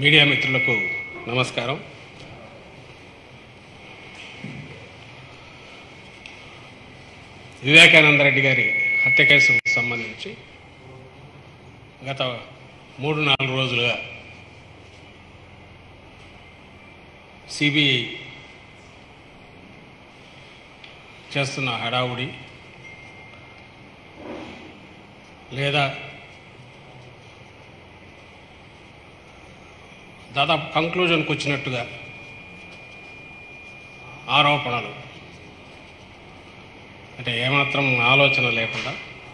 media మిత్రులకు నమస్కారం వివేకానంద రెడ్డి గారి హత్య కేసుకు సంబంధించి గత మూడు నాలుగు రోజులుగా సిబిఐ చేస్తున్న హడావుడి లేదా దాదాపు కంక్లూజన్కి వచ్చినట్టుగా ఆరోపణలు అంటే ఏమాత్రం ఆలోచన లేకుండా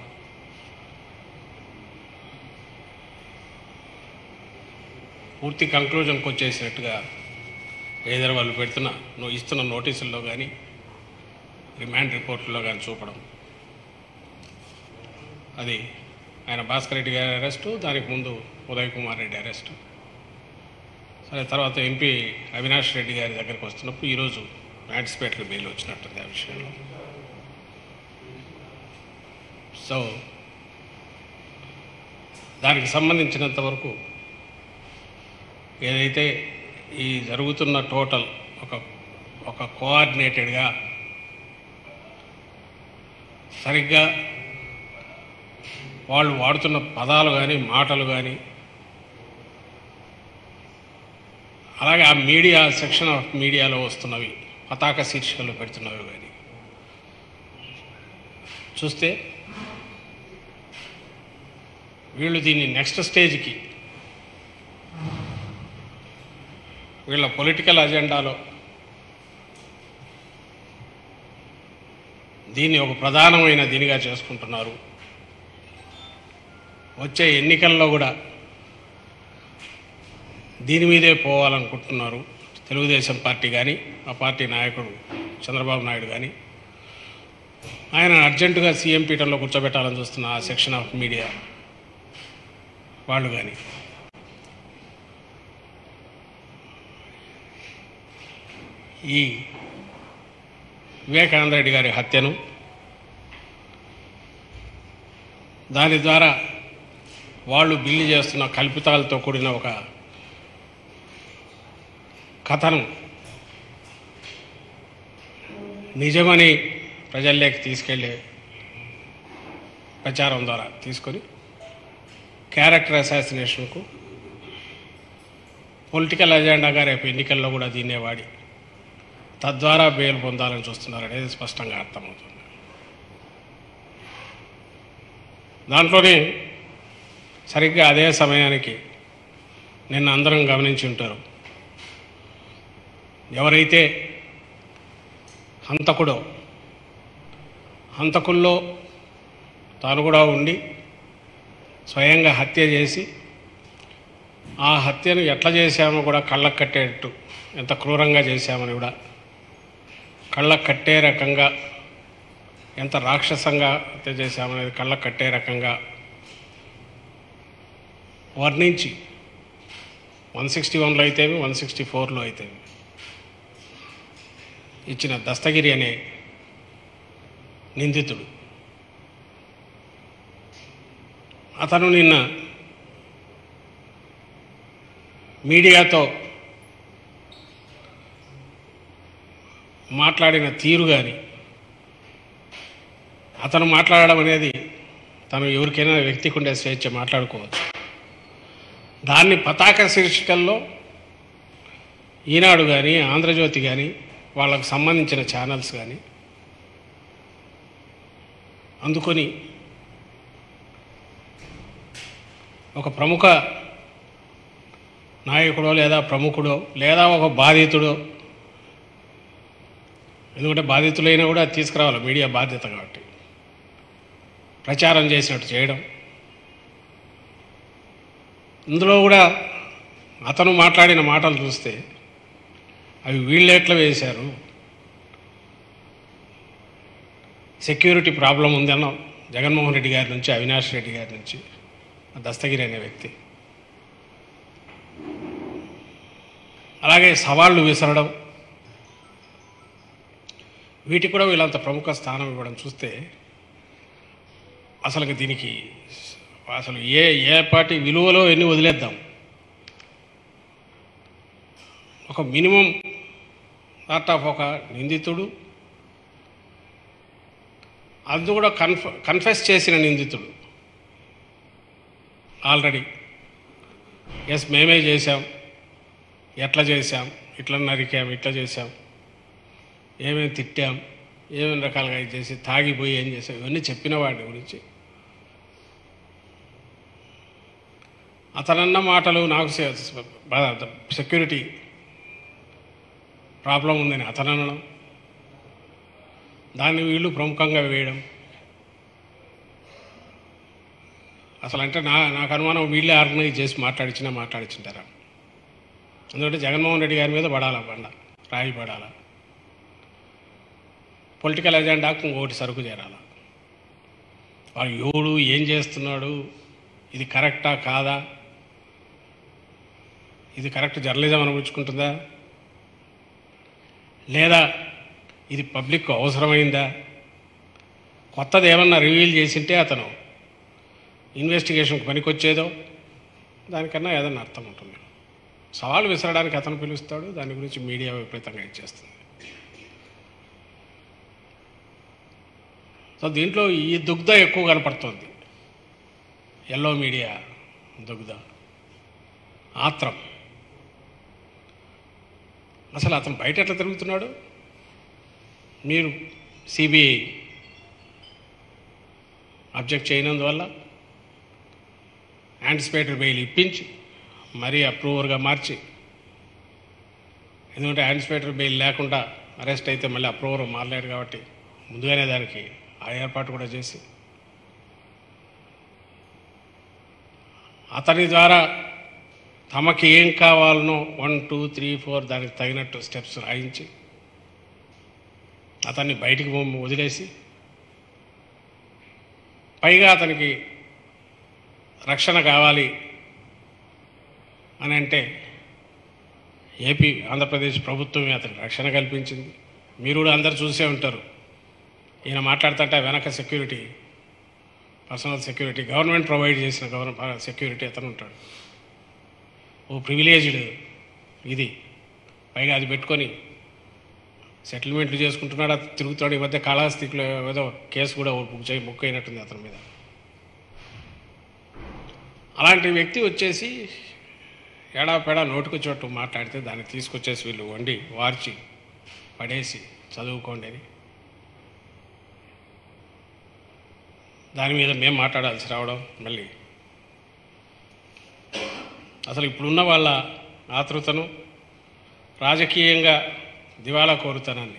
పూర్తి కంక్లూజన్కి వచ్చేసినట్టుగా ఏదైనా వాళ్ళు పెడుతున్న నువ్వు ఇస్తున్న నోటీసుల్లో కానీ రిమాండ్ రిపోర్ట్లో కానీ చూపడం అది ఆయన భాస్కర్ రెడ్డి గారి అరెస్టు దానికి ముందు ఉదయ్ కుమార్ రెడ్డి అరెస్టు సరే తర్వాత ఎంపీ అవినాష్ రెడ్డి గారి దగ్గరికి వస్తున్నప్పుడు ఈరోజు మ్యాజిస్ట్రేట్కి బెయిల్ వచ్చినట్టుంది ఆ విషయంలో సో దానికి సంబంధించినంత వరకు ఏదైతే ఈ జరుగుతున్న టోటల్ ఒక ఒక కోఆర్డినేటెడ్గా సరిగ్గా వాళ్ళు వాడుతున్న పదాలు కానీ మాటలు కానీ అలాగే ఆ మీడియా సెక్షన్ ఆఫ్ మీడియాలో వస్తున్నవి పతాక శీర్షికలు పెడుతున్నవి కానీ చూస్తే వీళ్ళు దీన్ని నెక్స్ట్ స్టేజ్కి వీళ్ళ పొలిటికల్ అజెండాలో దీన్ని ఒక ప్రధానమైన దీనిగా చేసుకుంటున్నారు వచ్చే ఎన్నికల్లో కూడా దీని మీదే పోవాలనుకుంటున్నారు తెలుగుదేశం పార్టీ కానీ ఆ పార్టీ నాయకుడు చంద్రబాబు నాయుడు కానీ ఆయన అర్జెంటుగా సీఎం పీఠంలో కూర్చోబెట్టాలని చూస్తున్న ఆ సెక్షన్ ఆఫ్ మీడియా వాళ్ళు కానీ ఈ వివేకానంద రెడ్డి గారి హత్యను దాని ద్వారా వాళ్ళు బిల్లు చేస్తున్న కల్పితాలతో కూడిన ఒక కథను నిజమని ప్రజల్లోకి తీసుకెళ్ళే ప్రచారం ద్వారా తీసుకొని క్యారెక్టర్ అసాసినేషన్కు పొలిటికల్ అజెండాగా రేపు ఎన్నికల్లో కూడా దీన్నే వాడి తద్వారా బెయిల్ పొందాలని చూస్తున్నారు అనేది స్పష్టంగా అర్థమవుతుంది దాంట్లోనే సరిగ్గా అదే సమయానికి నిన్న అందరం గమనించి ఉంటారు ఎవరైతే హంతకుడో హంతకుల్లో తాను కూడా ఉండి స్వయంగా హత్య చేసి ఆ హత్యను ఎట్లా చేశామో కూడా కళ్ళకు కట్టేటట్టు ఎంత క్రూరంగా చేశామని కూడా కళ్ళకు కట్టే రకంగా ఎంత రాక్షసంగా హత్య చేశామనేది కళ్ళకు కట్టే రకంగా వర్ణించి వన్ సిక్స్టీ వన్లో అయితేమి వన్ సిక్స్టీ ఫోర్లో అయితేమి ఇచ్చిన దస్తగిరి అనే నిందితుడు అతను నిన్న మీడియాతో మాట్లాడిన తీరు కానీ అతను మాట్లాడడం అనేది తను ఎవరికైనా వ్యక్తికి ఉండే స్వేచ్ఛ మాట్లాడుకోవచ్చు దాన్ని పతాక శీర్షికల్లో ఈనాడు కానీ ఆంధ్రజ్యోతి కానీ వాళ్ళకు సంబంధించిన ఛానల్స్ కానీ అందుకొని ఒక ప్రముఖ నాయకుడో లేదా ప్రముఖుడో లేదా ఒక బాధితుడో ఎందుకంటే బాధితులైనా కూడా అది తీసుకురావాలి మీడియా బాధ్యత కాబట్టి ప్రచారం చేసినట్టు చేయడం ఇందులో కూడా అతను మాట్లాడిన మాటలు చూస్తే అవి వీళ్ళు ఎట్లా వేశారు సెక్యూరిటీ ప్రాబ్లం ఉందన్నాం జగన్మోహన్ రెడ్డి గారి నుంచి అవినాష్ రెడ్డి గారి నుంచి ఆ దస్తగిరి అనే వ్యక్తి అలాగే సవాళ్ళు విసరడం వీటికి కూడా వీళ్ళంత ప్రముఖ స్థానం ఇవ్వడం చూస్తే అసలు దీనికి అసలు ఏ ఏ పార్టీ విలువలో ఎన్ని వదిలేద్దాం ఒక మినిమం పార్ట్ ఆఫ్ ఒక నిందితుడు అది కూడా కన్ఫ కన్ఫెస్ చేసిన నిందితుడు ఆల్రెడీ ఎస్ మేమే చేశాం ఎట్లా చేశాం ఇట్లా నరికాం ఇట్లా చేశాం ఏమేమి తిట్టాం ఏమేమి రకాలుగా ఇది చేసి తాగిపోయి ఏం చేసాం ఇవన్నీ చెప్పిన వాడి గురించి అతనన్న మాటలు నాకు సె- బ- సెక్యూరిటీ ప్రాబ్లం ఉందని అతను అనడం దాన్ని వీళ్ళు ప్రముఖంగా వేయడం అసలు అంటే నా నాకు అనుమానం వీళ్ళే ఆర్గనైజ్ చేసి మాట్లాడించినా మాట్లాడించుంటారా ఎందుకంటే జగన్మోహన్ రెడ్డి గారి మీద పడాలా బండ రాయి పడాలా పొలిటికల్ ఎజెండాకు ఇంకొకటి సరుకు చేరాల వాడు ఎవడు ఏం చేస్తున్నాడు ఇది కరెక్టా కాదా ఇది కరెక్ట్ జర్నలిజం అనిపించుకుంటుందా లేదా ఇది పబ్లిక్ అవసరమైందా కొత్తది ఏమన్నా రివీల్ చేసింటే అతను ఇన్వెస్టిగేషన్కి పనికొచ్చేదో దానికన్నా ఏదన్నా అర్థం ఉంటుంది సవాలు విసరడానికి అతను పిలుస్తాడు దాని గురించి మీడియా విపరీతంగా ఇచ్చేస్తుంది సో దీంట్లో ఈ దుగ్ధ ఎక్కువ కనపడుతుంది ఎల్లో మీడియా దుగ్ధ ఆత్రం అసలు అతను బయట ఎట్లా తిరుగుతున్నాడు మీరు సిబిఐ అబ్జెక్ట్ చేయనందువల్ల యాంటిసిపేటరీ బెయిల్ ఇప్పించి మరీ అప్రూవర్గా మార్చి ఎందుకంటే యాంటిసిపేటరీ బెయిల్ లేకుండా అరెస్ట్ అయితే మళ్ళీ అప్రూవర్ మారలేడు కాబట్టి ముందుగానే దానికి ఆ ఏర్పాటు కూడా చేసి అతని ద్వారా తమకి ఏం కావాలనో వన్ టూ త్రీ ఫోర్ దానికి తగినట్టు స్టెప్స్ రాయించి అతన్ని బయటికి పంపి వదిలేసి పైగా అతనికి రక్షణ కావాలి అని అంటే ఏపీ ఆంధ్రప్రదేశ్ ప్రభుత్వమే అతనికి రక్షణ కల్పించింది మీరు కూడా అందరు చూసే ఉంటారు ఈయన మాట్లాడుతుంటే వెనక security personnel security government provide చేసిన గవర్నమెంట్ సెక్యూరిటీ అతను ఉంటాడు ఓ ప్రివిలేజ్డ్ ఇది పైగా అది పెట్టుకొని సెటిల్మెంట్లు చేసుకుంటున్నాడు అది తిరుగుతాడు ఈ మధ్య కాళహస్తిలో ఏదో కేసు కూడా బుక్ చేయి బుక్ అయినట్టుంది అతని మీద అలాంటి వ్యక్తి వచ్చేసి ఏడాపెడా నోటుకు చోటు మాట్లాడితే దాన్ని తీసుకొచ్చేసి వీళ్ళు వండి వార్చి పడేసి చదువుకోండి అని దాని మీద మేము మాట్లాడాల్సి రావడం మళ్ళీ అసలు ఇప్పుడున్న వాళ్ళ ఆతృతను రాజకీయంగా దివాలా కోరుతనాన్ని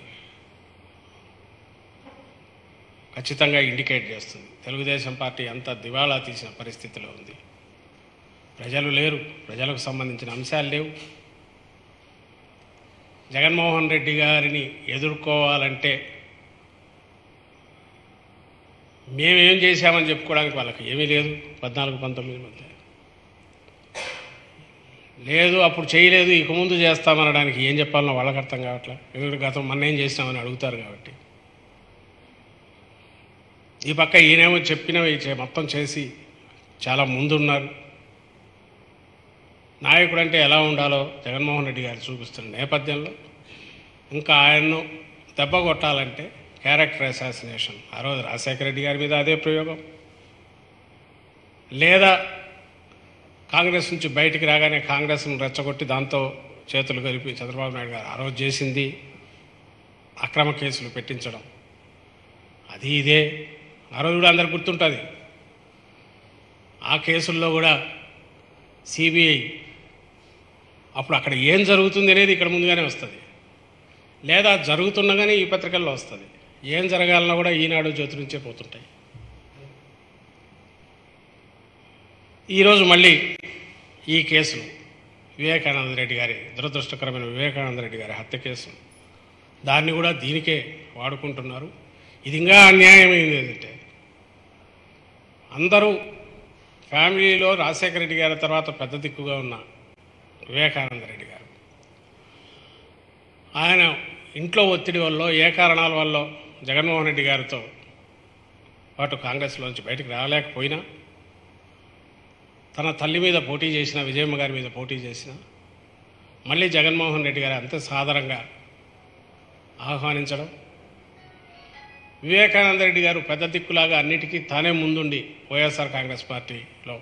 ఖచ్చితంగా ఇండికేట్ చేస్తుంది తెలుగుదేశం పార్టీ అంతా దివాలా తీసిన పరిస్థితిలో ఉంది ప్రజలు లేరు ప్రజలకు సంబంధించిన అంశాలు లేవు జగన్మోహన్ రెడ్డి గారిని ఎదుర్కోవాలంటే మేమేం చేశామని చెప్పుకోవడానికి వాళ్ళకి ఏమీ లేదు పద్నాలుగు పంతొమ్మిది మధ్య లేదు అప్పుడు చేయలేదు ఇక ముందు చేస్తామనడానికి ఏం చెప్పాలనో వాళ్ళకి అర్థం కావట్లే ఎందుకంటే గతం మొన్న ఏం చేసినామని అడుగుతారు కాబట్టి ఈ పక్క ఈయనేమో చెప్పినవి చే- మొత్తం చేసి చాలా ముందున్నారు నాయకుడు అంటే ఎలా ఉండాలో జగన్మోహన్ రెడ్డి గారు చూపిస్తున్న నేపథ్యంలో ఇంకా ఆయన్ను దెబ్బ కొట్టాలంటే క్యారెక్టర్ అసాసినేషన్ ఆ రోజు రాజశేఖర రెడ్డి గారి మీద అదే ప్రయోగం లేదా కాంగ్రెస్ నుంచి బయటికి రాగానే కాంగ్రెస్ను రెచ్చగొట్టి దాంతో చేతులు కలిపి చంద్రబాబు నాయుడు గారు ఆ రోజు చేసింది అక్రమ కేసులు పెట్టించడం అది ఇదే ఆ రోజు కూడా అందరికి గుర్తుంటుంది ఆ కేసుల్లో కూడా సిబిఐ అప్పుడు అక్కడ ఏం జరుగుతుంది అనేది ఇక్కడ ముందుగానే వస్తుంది లేదా జరుగుతుండగానే ఈ పత్రికల్లో వస్తుంది ఏం జరగాలన్నా కూడా ఈనాడు జ్యోతి నుంచే పోతుంటాయి ఈరోజు మళ్ళీ ఈ కేసును వివేకానంద రెడ్డి గారి దురదృష్టకరమైన వివేకానంద రెడ్డి గారి హత్య కేసు దాన్ని కూడా దీనికే వాడుకుంటున్నారు ఇది ఇంకా అన్యాయమైంది ఏంటంటే అందరూ ఫ్యామిలీలో రాజశేఖర రెడ్డి గారి తర్వాత పెద్ద దిక్కుగా ఉన్న వివేకానంద రెడ్డి గారు ఆయన ఇంట్లో ఒత్తిడి వల్ల ఏ కారణాల వల్ల జగన్మోహన్ రెడ్డి గారితో పాటు కాంగ్రెస్లోంచి బయటకు రాలేకపోయినా తన తల్లి మీద పోటీ చేసిన విజయమ్మ గారి మీద పోటీ చేసిన మళ్ళీ జగన్మోహన్ రెడ్డి గారు అంతే సాదరంగా ఆహ్వానించడం వివేకానంద రెడ్డి గారు పెద్ద దిక్కులాగా అన్నిటికీ తానే ముందుండి వైఎస్ఆర్ కాంగ్రెస్ పార్టీలో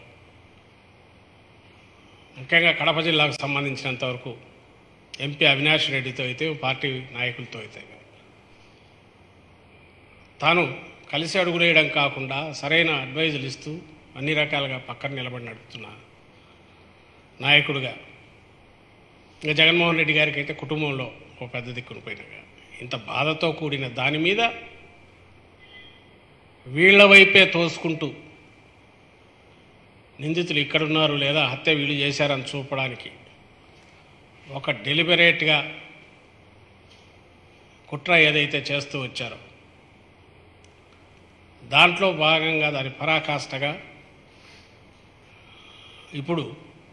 ముఖ్యంగా కడప జిల్లాకు సంబంధించినంత వరకు ఎంపీ అవినాష్ రెడ్డితో అయితే పార్టీ నాయకులతో అయితే తాను కలిసి అడుగులేయడం కాకుండా సరైన అడ్వైజులు ఇస్తూ అన్ని రకాలుగా పక్కన నిలబడి నడుపుతున్న నాయకుడుగా ఇంకా జగన్మోహన్ రెడ్డి గారికి అయితే కుటుంబంలో ఓ పెద్ద దిక్కును పోయినగా ఇంత బాధతో కూడిన దాని మీద వీళ్ళ వైపే తోసుకుంటూ నిందితులు ఇక్కడున్నారు లేదా హత్య వీళ్ళు చేశారని చూపడానికి ఒక డెలిబరేట్గా కుట్ర ఏదైతే చేస్తూ వచ్చారో దాంట్లో భాగంగా దాని పరాకాష్ఠగా ఇప్పుడు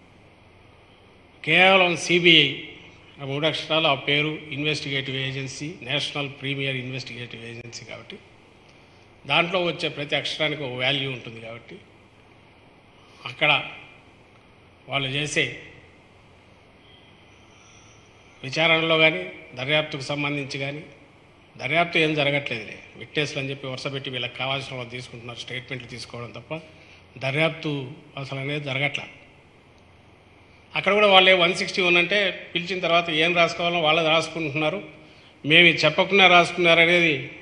కేవలం సిబిఐ ఆ మూడు అక్షరాలు ఆ పేరు investigative agency national premier investigative agency కాబట్టి దాంట్లో వచ్చే ప్రతి అక్షరానికి ఒక వాల్యూ ఉంటుంది కాబట్టి అక్కడ వాళ్ళు చేసే విచారణలో కానీ దర్యాప్తుకు సంబంధించి కానీ దర్యాప్తు ఏం జరగట్లేదులే విట్నెస్లు అని చెప్పి వరుస పెట్టి వీళ్ళకి కావాల్సిన వాళ్ళు తీసుకుంటున్నారు స్టేట్మెంట్లు తీసుకోవడం తప్ప దర్యాప్తు అసలు అనేది జరగట్ల అక్కడ కూడా వాళ్ళే వన్ సిక్స్టీ వన్ అంటే పిలిచిన తర్వాత ఏం రాసుకోవాలో వాళ్ళది రాసుకుంటున్నారు మేము ఇది చెప్పకుండా రాసుకున్నారు అనేది